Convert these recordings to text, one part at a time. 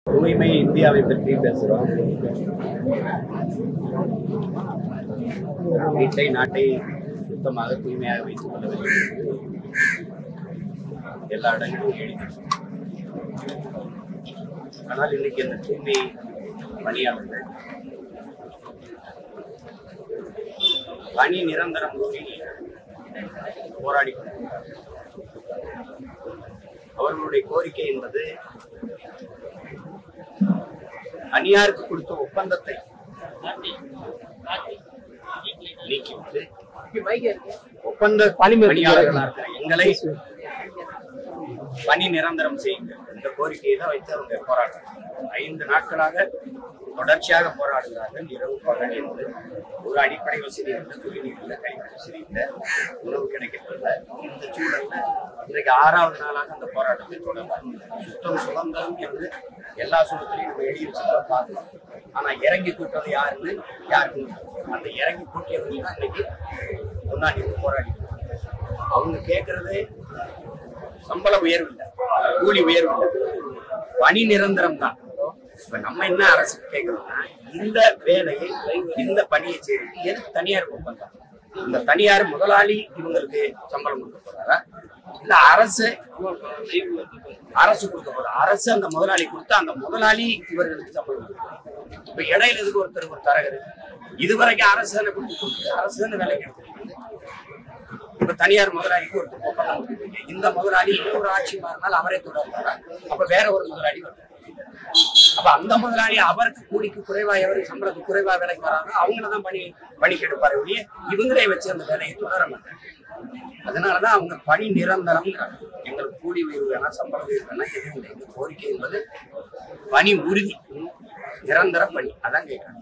தூய்மை இந்தியாவை பற்றி பேசுகிறோம் வீட்டை நாட்டை சுத்தமாக தூய்மையாக வைத்துக் கொள்ள வேண்டும் என்று எல்லா இடங்களிலும் எழுதி ஆனால் இன்னைக்கு அந்த தூய்மை பணியாளர்கள் பணி நிரந்தரம் கோரி போராடி கொண்டிருக்கிறார்கள் அவர்களுடைய கோரிக்கை என்பது அந்நியாருக்கு கொடுத்த ஒப்பந்தத்தை நீக்கிவிட்டு ஒப்பந்த பணியாளர்களாக இருக்கிற எங்களை பணி நிரந்தரம் செய்யுங்க இந்த கோரிக்கையை தான் வைத்து அவங்க போராடுறாங்க ஐந்து நாட்களாக தொடர்ச்சியாக போராடுகிறார்கள் இரவு பகல் என்று ஒரு அடிப்படை வசதி இல்லை குடிநீர் இல்லை கழிவு வசதி இல்லை உணவு கிடைக்கவில்லை இந்த சூழல்ல இன்றைக்கு ஆறாவது நாளாக அந்த போராட்டத்தை தொடர்ந்தார் சுத்தம் சுதந்திரம் என்று எல்லா சூழத்திலையும் நம்ம எழுதி வச்சுதான் பார்க்கலாம் ஆனா இறங்கி கூட்டது யாருன்னு யாருக்கும் தெரியாது. அந்த இறங்கி கூட்டியவர்கள் தான் இன்னைக்கு முன்னாடி இருந்து போராடி அவங்க கேட்கறது சம்பள உயர்வு இல்லை கூலி உயர்வு இல்லை பணி நிரந்தரம் தான் இப்ப நம்ம என்ன அரசு கேட்கிறோம்னா இந்த வேலையை இந்த பணியை செய்து எதுக்கு தனியார் ஒப்பந்தம் இந்த தனியார் முதலாளி இவங்களுக்கு சம்பளம் கொடுக்க போறாரா இல்ல அரசு அரசு கொடுக்க போறா அரசு அந்த முதலாளி கொடுத்தா அந்த முதலாளி இவர்களுக்கு சம்பளம் கொடுக்கும். இப்ப இடையில எதுக்கு ஒருத்தர் ஒரு தரகர் இதுவரைக்கும் அரசு தானே கொடுத்து கொடுத்து அரசு தானே வேலைக்கு எடுத்துருக்கு இப்ப தனியார் முதலாளிக்கு ஒரு ஒப்பந்தம் கொடுத்துருக்கீங்க. இந்த முதலாளி இன்னொரு ஆட்சி மாறினால் அவரே தொடர்ந்தாரா அப்ப வேற ஒரு முதலாளி வரும் அப்ப அந்த முதலாளி அவருக்கு கூலிக்கு குறைவா எவருக்கு சம்பளத்துக்கு குறைவா வேலைக்கு வராங்க அவங்கள தான் பணி பணிக்கு எடுப்பாரு ஒழிய இவங்களே வச்சு அந்த வேலையை தொடர மாட்டாங்க அதனாலதான் அவங்க பணி நிரந்தரம் எங்களுக்கு கூலி உயர்வு வேணா சம்பள உயர்வு வேணா எதுவும் இல்லை இந்த கோரிக்கை என்பது பணி உறுதி நிரந்தர பணி அதான் கேட்கறாங்க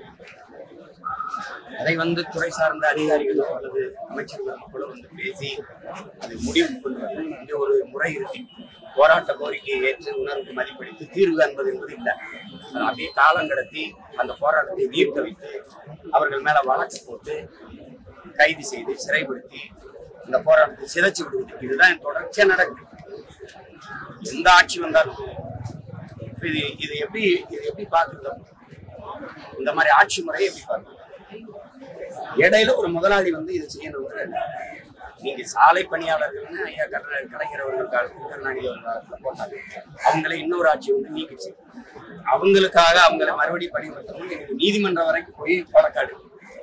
அதை வந்து துறை சார்ந்த அதிகாரிகளோ அல்லது அமைச்சர்கள் மக்களோ வந்து பேசி அதை முடிவு கொள்வது இங்க ஒரு முறை இருக்கு போராட்ட கோரிக்கையை ஏற்று உணர்வுக்கு மதிப்பளித்து தீர்வு காண்பது என்பது இல்லை அது அப்படியே காலம் கடத்தி அந்த போராட்டத்தை நீர்க்க வைத்து அவர்கள் மேல வழக்கு போட்டு கைது செய்து சிறைப்படுத்தி இந்த போராட்டத்தை சிதைச்சு விடுவது இதுதான் தொடர்ச்சியா நடக்குது எந்த ஆட்சி வந்தாலும் இப்ப இது இது எப்படி இது எப்படி பாக்குறது இந்த மாதிரி ஆட்சி முறையை எப்படி பாக்குறது இடையில ஒரு முதலாளி வந்து இதை செய்யணும் நீங்க சாலை பணியாளர்கள்னு ஐயா கருணா- கலைஞர் அவர்கள் காலத்துல கருணாநிதி அவர்கள் காலத்துல போட்டாங்க அவங்களை இன்னொரு ஆட்சி வந்து நீக்கிச்சு அவங்களுக்காக அவங்களை மறுபடியும் பணிபடுத்தணும் எனக்கு நீதிமன்றம் வரைக்கும் போய் வழக்காடு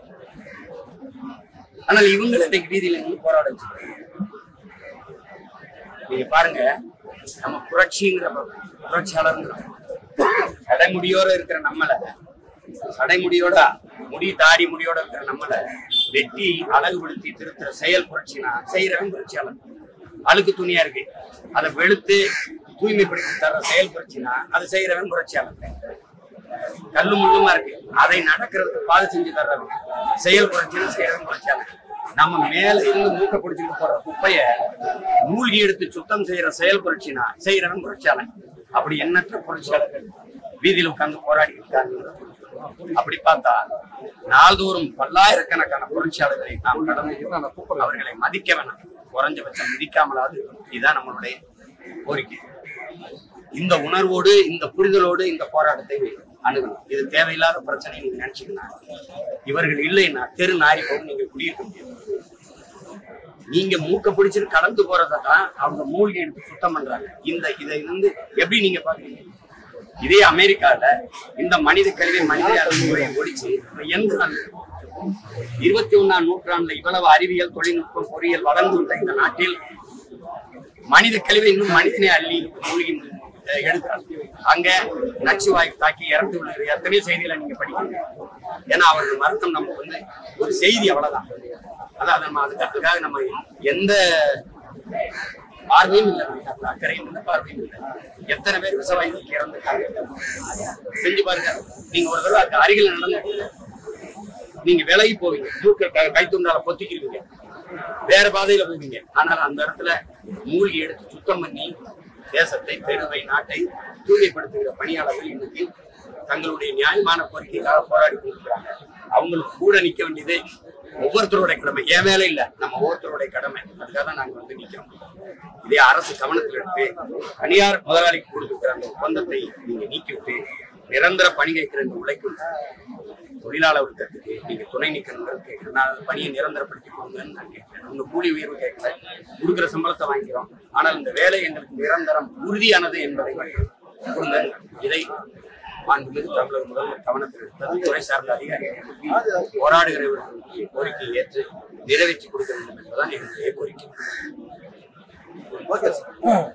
ஆனால் இவங்களை இன்னைக்கு வீதியில நின்று போராட வச்சிருக்காங்க நீங்க பாருங்க நம்ம புரட்சிங்கிற புரட்சியாளர் சடைமுடியோட இருக்கிற நம்மள சடைமுடியோட முடி தாடி முடியோட இருக்கிற நம்மள வெட்டி அழகுபடுத்தி திருத்துற செயல் புரட்சினா செய்யறவன் புரட்சியாளர் அழுக்கு துணியா இருக்கு அதை வெளுத்து தூய்மைப்படுத்தி தர்ற செயல் புரட்சினா அது செய்யறவன் புரட்சியாளர் கல்லு முள்ளுமா இருக்கு அதை நடக்கிறதுக்கு பாதை செஞ்சு தர்றவன் செயல் புரட்சின்னு செய்யறவன் புரட்சியாளர் நம்ம மேல இருந்து மூக்க பிடிச்சிட்டு போற குப்பைய மூழ்கி எடுத்து சுத்தம் செய்யற செயல் புரட்சினா செய்யறவன் புரட்சியாளன் அப்படி எண்ணற்ற புரட்சியாளர்கள் வீதியில் உட்கார்ந்து போராடி இருக்காங்க அப்படி பார்த்தா நாள்தோறும் பல்லாயிரக்கணக்கான புரட்சியாளர்களை நாம் கடந்து அவர்களை மதிக்க வேணாம் குறைஞ்சபட்சம் மதிக்காமலாவது இதுதான் நம்மளுடைய கோரிக்கை இந்த உணர்வோடு இந்த புரிதலோடு இந்த போராட்டத்தை அணுகணும் இது தேவையில்லாத பிரச்சனை நீங்க நினைச்சீங்கன்னா இவர்கள் இல்லைன்னா தெரு நாரி போகும் நீங்க குடியிருக்க முடியாது நீங்க மூக்க பிடிச்சிட்டு கடந்து போறதை தான் அவங்க மூழ்கி எடுத்து சுத்தம் பண்றாங்க இந்த இதை வந்து எப்படி நீங்க பாக்குறீங்க இதே அமெரிக்கால இந்த மனித கல்வி மனித அணுகுமுறையை ஒழிச்சு இப்ப எந்த நாள் இருபத்தி ஒண்ணாம் நூற்றாண்டுல இவ்வளவு அறிவியல் தொழில்நுட்பம் பொறியியல் வளர்ந்துள்ள இந்த நாட்டில் மனித கழிவை இன்னும் மனிதனே அள்ளி மூழ்கி அஹ், எடுக்கிறாங்க அங்க நச்சுவாய் தாக்கி இறந்து விழுகிற எத்தனையோ செய்திகளை நீங்க படிக்கிறீங்க ஏன்னா அவர்கள் மருத்துவம் நமக்கு வந்து ஒரு செய்தி அவ்வளவுதான் அதான் நம்ம அதுக்காக நம்ம எந்த பார்வையும் இல்லை நமக்கு. அந்த அக்கறையும் இல்லை பார்வையும் இல்லை எத்தனை பேர் விவசாயிகளுக்கு இறந்துருக்காங்க செஞ்சு பாருங்க நீங்க ஒரு தடவை அதுக்கு அருகில் நடந்து நீங்க விலகி போவீங்க மூக்க க- கைத்துண்டால பொத்திக்கிருவீங்க வேற பாதையில போவீங்க ஆனால் அந்த இடத்துல மூழ்கி எடுத்து சுத்தம் பண்ணி தேசத்தை தெருவை நாட்டை தூய்மைப்படுத்துகிற பணியாளர்கள் இன்னைக்கு தங்களுடைய நியாயமான கோரிக்கைக்காக போராடி கொண்டிருக்கிறாங்க அவங்களுக்கு கூட நிக்க வேண்டியது ஒவ்வொருத்தருடைய கடமை என் வேலை இல்ல நம்ம ஒவ்வொருத்தருடைய கடமை அதுக்காக தான் நாங்க வந்து நிக்கிறோம் இதே அரசு கவனத்தில் எடுத்து தனியார் முதலாளிக்கு கொடுத்துருக்கிற அந்த ஒப்பந்தத்தை நீங்க நீக்கிவிட்டு நிரந்தர பணி கேட்கிற இந்த உழைக்கும் தொழிலாளர் வர்க்கத்துக்கு நீங்க துணை நிக்கணுங்கிறது கேட்கிறேன் நான் அந்த பணியை நிரந்தரப்படுத்தி கொடுங்கன்னு நான் கேட்கிறேன் உங்க கூலி உயர்வு கேட்கிறேன் கொடுக்குற சம்பளத்தை வாங்கிக்கிறோம் ஆனால் இந்த வேலை எங்களுக்கு நிரந்தரம் உறுதியானது என்பதை மட்டும் கொடுங்க இதை மாண்புமிகு தமிழக முதல்வர் கவனத்தில் எடுத்தது துறை சார்ந்த அதிகாரிகள் போராடுகிறவர்களுடைய கோரிக்கையை ஏற்று நிறைவேற்றி கொடுக்க வேண்டும் என்பதுதான் என்னுடைய கோரிக்கை ஓகே சார்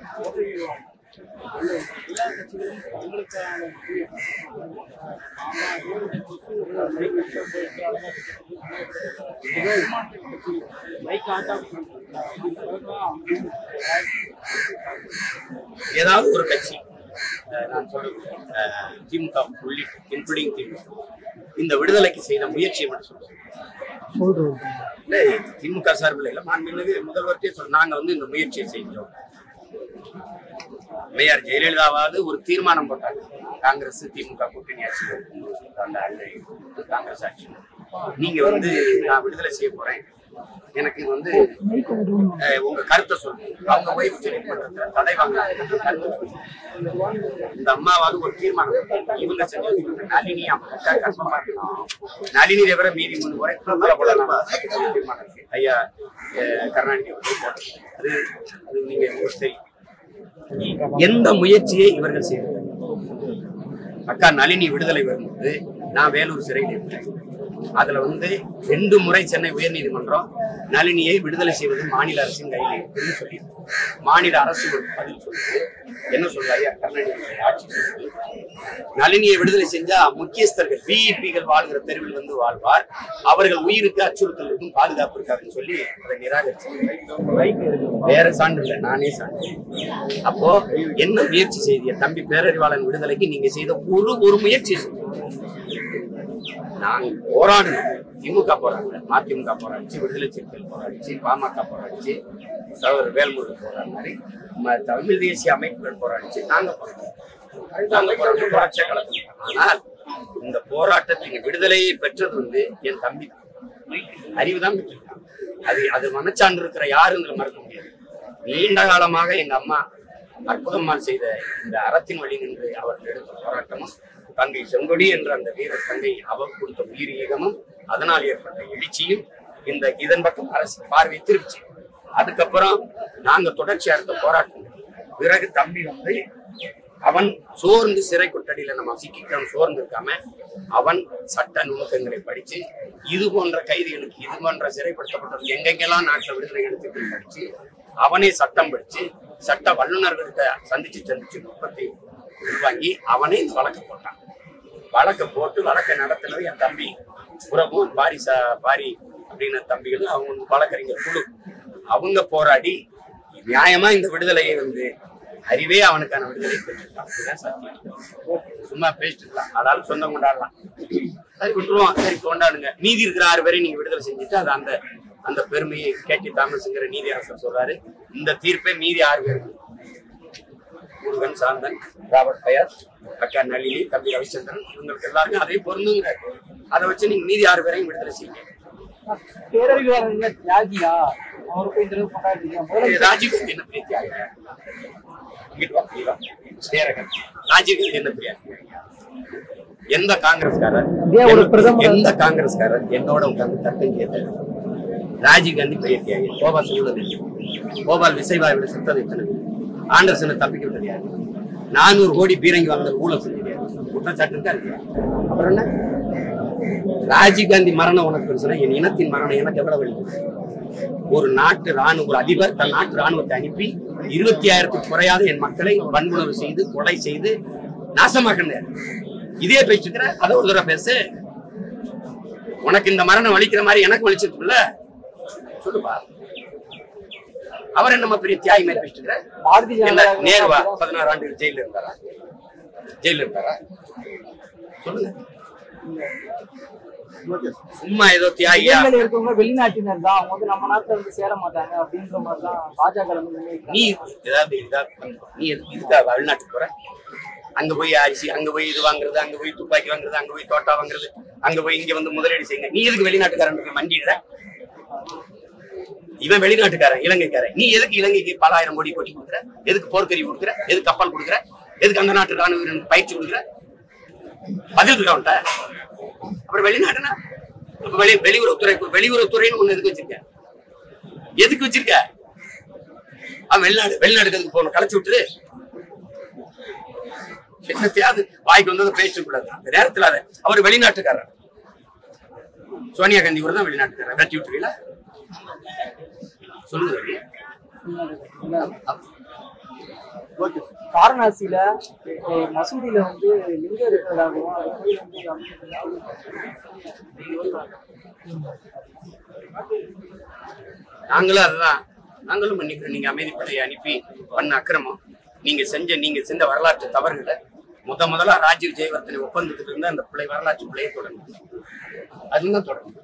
ஏதாவது ஒரு கட்சி அஹ், நான் சொல்றது அஹ், திமுக உள்ளிட்ட இன்க்ளூடிங் திமுக இந்த விடுதலைக்கு செய்த முயற்சியை மட்டும் சொல்றேன் இல்ல, திமுக சார்பில் இல்ல மாண்புமிகு முதல்வர்கிட்டே சொல்ல நாங்க வந்து இந்த முயற்சியை செஞ்சோம் அம்மையார் ஜெயலலிதாவாவது ஒரு தீர்மானம் போட்டாங்க காங்கிரஸ் திமுக கூட்டணி ஆட்சி அந்த அந்த காங்கிரஸ் ஆட்சி நீங்க வந்து நான் விடுதலை செய்ய போறேன் எனக்கு வந்து அஹ், உங்க கருத்தை சொல்லுங்க அவங்க போய் உச்சநீதிமன்றத்துல தடை வாங்க கருத்தை சொல்லுங்க. இந்த அம்மாவாவது ஒரு தீர்மானம் போட்டாங்க. இவங்க செஞ்ச நளினி அம்மா கஷ்டமா இருக்கணும் நளினி தவிர மீதி மூணு முறை பிரபல போடலாம் தீர்மானம் இருக்கு. ஐயா அஹ், கருணாநிதி அவர்கள் போட்டாங்க. அது அது நீங்க உங்களுக்கு தெரியும் எந்த முயற்சியை இவர்கள் செய்தார்கள் அக்கா நளினி விடுதலை வரும்போது நான் வேலூர் சிறையில் இருந்தேன் அதுல வந்து ரெண்டு முறை சென்னை உயர்நீதிமன்றம் நளினியை விடுதலை செய்வது மாநில அரசின் கையில் இருக்குன்னு சொல்லி மாநில அரசு ஒரு பதில் சொல்லுது என்ன சொல்லுது ஐயா கருணாநிதி ஆட்சி சொல்லுது நளினியை விடுதலை செஞ்சா முக்கியஸ்தர்கள் விஇபிகள் வாழ்கிற தெருவில் வந்து வாழ்வார் அவர்கள் உயிருக்கு அச்சுறுத்தல் இருக்கும் பாதுகாப்பு இருக்காதுன்னு சொல்லி அதை நிராகரிச்சு வேற சான்று இல்லை நானே சான்று அப்போ என்ன முயற்சி செய்திய தம்பி பேரறிவாளன் விடுதலைக்கு நீங்க செய்த ஒரு ஒரு முயற்சி நாங்க போராடணும் திமுக போராடல மதிமுக போராடிச்சு விடுதலை சிறுத்தைகள் போராடிச்சு பாமக போராடிச்சு சகோதரர் வேல்முருகன் போராடினாரு ம- தமிழ் தேசிய அமைப்புகள் போராடிச்சு நாங்க போராடினோம். நாங்க போராடினோம், புரட்சியை கலந்துக்கிட்டோம். ஆனால் இந்த போராட்டத்தின் விடுதலையை பெற்றது வந்து என் தம்பி தான் அறிவு தான் பெற்றிருக்கான் அது அது மனச்சான்று இருக்கிற யாரும் மறக்க முடியாது நீண்ட காலமாக எங்க அம்மா அற்புதம்மாள் செய்த இந்த அறத்தின் வழி நின்று அவர்கள் எடுத்த போராட்டமும் தங்கை செங்கொடி என்ற அந்த வீர தங்கை அவர் கொடுத்த உயிர் ஈகமும் அதனால் ஏற்பட்ட எழுச்சியும் இந்த இதன் பக்கம் அரசு பார்வை திருச்சி அதுக்கப்புறம் நாங்க தொடர்ச்சியா எடுத்த போராட்டம் பிறகு தம்பி வந்து அவன் சோர்ந்து சிறை கொட்டடியில நம்ம சிக்கிட்டவன் சோர்ந்து இருக்காம அவன் சட்ட நுணுக்கங்களை படிச்சு இது போன்ற கைதிகளுக்கு இது போன்ற சிறைப்படுத்தப்பட்டவர்கள் எங்கெங்கெல்லாம் நாட்டுல விடுதலை எடுத்து படிச்சு அவனே சட்டம் படிச்சு சட்ட வல்லுநர்கள்ட்ட சந்திச்சு சந்திச்சு நுட்பத்தை உள்வாங்கி அவனே இந்த வழக்கு போட்டான் வழக்கை போட்டு வழக்கை நடத்தினது என் தம்பி பிரபு பாரி ச பாரி அப்படின்னு தம்பிகளும் அவங்க வழக்கறிஞர் குழு அவங்க போராடி நியாயமா இந்த விடுதலையை வந்து அறிவே அவனுக்கான விடுதலை பெற்றிருக்கான் இதுதான் சத்தியம் சும்மா பேசிட்டு இருக்கலாம் ஆனாலும் சொந்தம் கொண்டாடலாம் சரி விட்டுருவோம் சரி கொண்டாடுங்க மீதி இருக்கிற ஆறு பேரையும் நீங்க விடுதலை செஞ்சுட்டு அது அந்த அந்த பெருமையை கேட்டி தாமஸ்ங்கிற நீதி அரசர் சொல்றாரு இந்த தீர்ப்பை மீதி ஆறு பேருக்கு முருகன் சாந்தன் ராபர்ட் பயர் அக்கா நளினி தம்பி ரவிச்சந்திரன் இவங்களுக்கு எல்லாருக்கும் அதே பொருந்துங்க அதை வச்சு நீங்க மீதி ஆறு பேரையும் விடுதலை செய்யுங்க பேரறிவாளர் தியாகியா அவர் போய் இந்த அளவுக்கு கொண்டாடுறீங்க முதல்ல ராஜீவ் காந்தி என்ன பெரிய தியாகியா? இங்கிட்டு வா, நீ வா. சேரகன். ராஜீவ் காந்தி என்ன பெரிய தியாகியா? எந்த காங்கிரஸ்காரர் இதே ஒரு பிரதமர் எந்த காங்கிரஸ்காரர் என்னோட உட்கார்ந்து தட்டம் கேட்டாரு ராஜீவ் காந்தி பெரிய தியாகி கோபால் சொல்லுவது கோபால் விசைவாயோட செத்தது எத்தனை ஆண்டர்சனை தப்பிக்க விட்டது யாரு நானூறு கோடி பீரங்கி வாங்க ஊழல் செஞ்சது யாரு? குற்றச்சாட்டு இருக்கா இல்லையா அப்புறம் என்ன ராஜீவ் காந்தி மரணம் உனக்கு பெருசுனா என் இனத்தின் மரணம் எனக்கு எவ்வளவு வலிக்குது ஒரு நாட்டு ராணுவ ஒரு அதிபர் தன் நாட்டு ராணுவத்தை அனுப்பி இருபத்தி ஆயிரத்துக்கு குறையாத என் மக்களை வன்புணர்வு செய்து கொலை செய்து நாசமாக்கினார் இதே பேசிக்கிற அதை ஒரு தடவை பேசு உனக்கு இந்த மரணம் வலிக்கிற மாதிரி எனக்கு வலிச்சிருக்குல்ல சொல்லுப்பா அவர் என்னம்மா பெரிய தியாகி மாதிரி பேசிட்டு பாரதிய என்ன ஜனதா நேருவா பதினாறு ஆண்டுகள் ஜெயில இருந்தாரா ஜெயில இருந்தாரா சொல்லுங்க ஓகே சும்மா ஏதோ தியாகியா இளைஞர்கள் இருக்கவங்க வெளிநாட்டினர் தான் அவங்க வந்து நம்ம நாட்டுல வந்து சேர மாட்டாங்க அப்படின்ற மாதிரி தான் பாஜக வந்து முன்வைக்கிறாங்க. நீ ஏதாவது ஏதாவது பண்ணு. நீ எதுக்கு இதுக்கா வெளிநாட்டுக்கு போற அங்க போய் அரிசி அங்க போய் இது வாங்குறது அங்க போய் துப்பாக்கி வாங்குறது அங்க போய் தோட்டா வாங்குறது அங்க போய் இங்க வந்து முதலீடு செய்யுங்க நீ எதுக்கு வெளிநாட்டுக்காரனுக்கு மண்டிடுற இவன் வெளிநாட்டுக்காரன் இலங்கைக்காரன் நீ எதுக்கு இலங்கைக்கு பல ஆயிரம் கோடி கொட்டி கொடுக்குற எதுக்கு போர்க்கறி கொடுக்குற எதுக்கு கப்பல் கொடுக்குற எதுக்கு அந்த நாட்டு ராணுவ வீரனுக்கு பயிற்சி கொடுக்குற பதில் இருக்கா அவன்கிட்ட அப்புறம் வெளிநாடுனா அப்ப வெளி வெளியுறவுத்துறை வெளியுறவுத்துறைன்னு ஒண்ணு எதுக்கு வச்சிருக்க எதுக்கு வச்சிருக்க அவன் வெளிநாடு வெளிநாடுக்கு எதுக்கு போகணும் கலைச்சு விட்டுரு என்னத்தையாவது வாய்க்கு வந்ததை பேசிட்டு கூடாது அந்த நேரத்துல அதை அவர் வெளிநாட்டுக்காரர் சோனியா காந்தி கூட தான் வெளிநாட்டுக்காரர் வெட்டி விட்டுருவீங்களா சொல்லுங்க ரவி. ஓகே வாரணாசியில அஹ், மசூதியில வந்து லிங்கம் இருக்கிறதாகவும் அது கோயில் வந்து நாங்களும் அதுதான் நாங்களும் மன்னிக்கிறோம் நீங்க அமைதிப்படையை அனுப்பி பண்ண அக்கிரமம் நீங்க செஞ்ச நீங்க செஞ்ச வரலாற்று தவறுகளை முத முதலா ராஜீவ் ஜெயவர்தனை ஒப்பந்தத்துக்கு இருந்து அந்த பிள்ளை வரலாற்று பிள்ளையை தொடங்கும் அதுதான் தொடங்கும்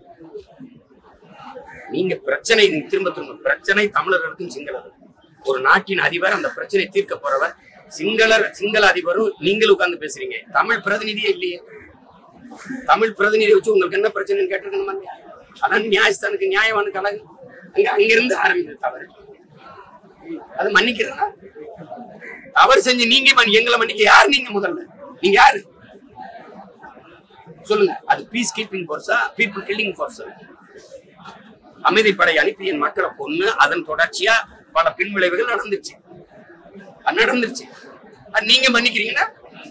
நீங்க பிரச்சனை நீங்க திரும்ப திரும்ப பிரச்சனை தமிழர்களுக்கும் சிங்களர்கள் ஒரு நாட்டின் அதிபர் அந்த பிரச்சனை தீர்க்க போறவர் சிங்களர் சிங்கள அதிபரும் நீங்களும் உட்கார்ந்து பேசுறீங்க தமிழ் பிரதிநிதியே இல்லையே தமிழ் பிரதிநிதி வச்சு உங்களுக்கு என்ன பிரச்சனைன்னு கேட்டிருக்கணுமா இல்லையா? அதான் நியாயஸ்தானுக்கு நியாயவானுக்கு அழகு அங்க அங்கிருந்து ஆரம்பிக்குது தவறு அது மன்னிக்கிறதா தவறு செஞ்சு நீங்க மன்னி- எங்களை மன்னிக்க யார் நீங்க முதல்ல நீங்க யாரு சொல்லுங்க அது பீஸ் கீப்பிங் ஃபோர்ஸா பீப்புள் கில்லிங் ஃபோர்ஸா அமைதிப்படை அனுப்பி என் மக்களை கொன்னு அதன் தொடர்ச்சியா பல பின்விளைவுகள் நடந்துச்சு அது நடந்துருச்சு அது நீங்க மன்னிக்கிறீங்கன்னா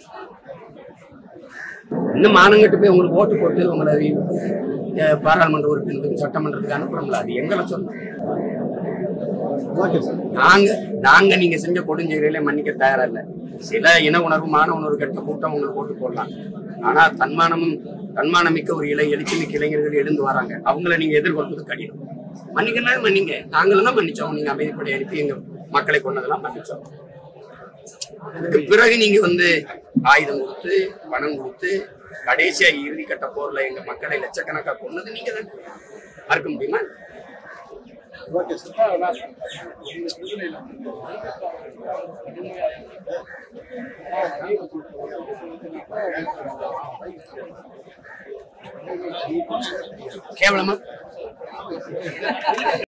இன்னும் மானங்கட்டு போய் உங்களுக்கு ஓட்டு போட்டு உங்களை அஹ், பாராளுமன்ற உறுப்பினருக்கு சட்டமன்றத்துக்கு அனுப்புறோம்ல அது எங்களை சொல்லணும் ஓகே சார் நாங்க நாங்க நீங்க செஞ்ச கொடுஞ்செயலே மன்னிக்க தயாரா இல்ல சில இன உணர்வு மான உணர்வு கெட்ட கூட்டம் உங்களுக்கு ஓட்டு போடலாம் ஆனா தன்மானமும் தன்மானமிக்க ஒரு இளை எழுச்சிமிக்க இளைஞர்கள் எழுந்து வராங்க அவங்கள நீங்க எதிர்கொள்வது கடினம் மன்னிக்கணும் மன்னிங்க நாங்களும் தான் மன்னிச்சோம் நீங்க அமைதிப்படை அனுப்பி எங்க மக்களை கொண்டதெல்லாம் மன்னிச்சோம் அதுக்கு பிறகு நீங்க வந்து ஆயுதம் கொடுத்து பணம் கொடுத்து கடைசியா இறுதி கட்ட போர்ல எங்க மக்களை லட்சக்கணக்கா கொன்னது நீங்க தான் மறுக்க முடியுமா ஓகே சார் கேவலமா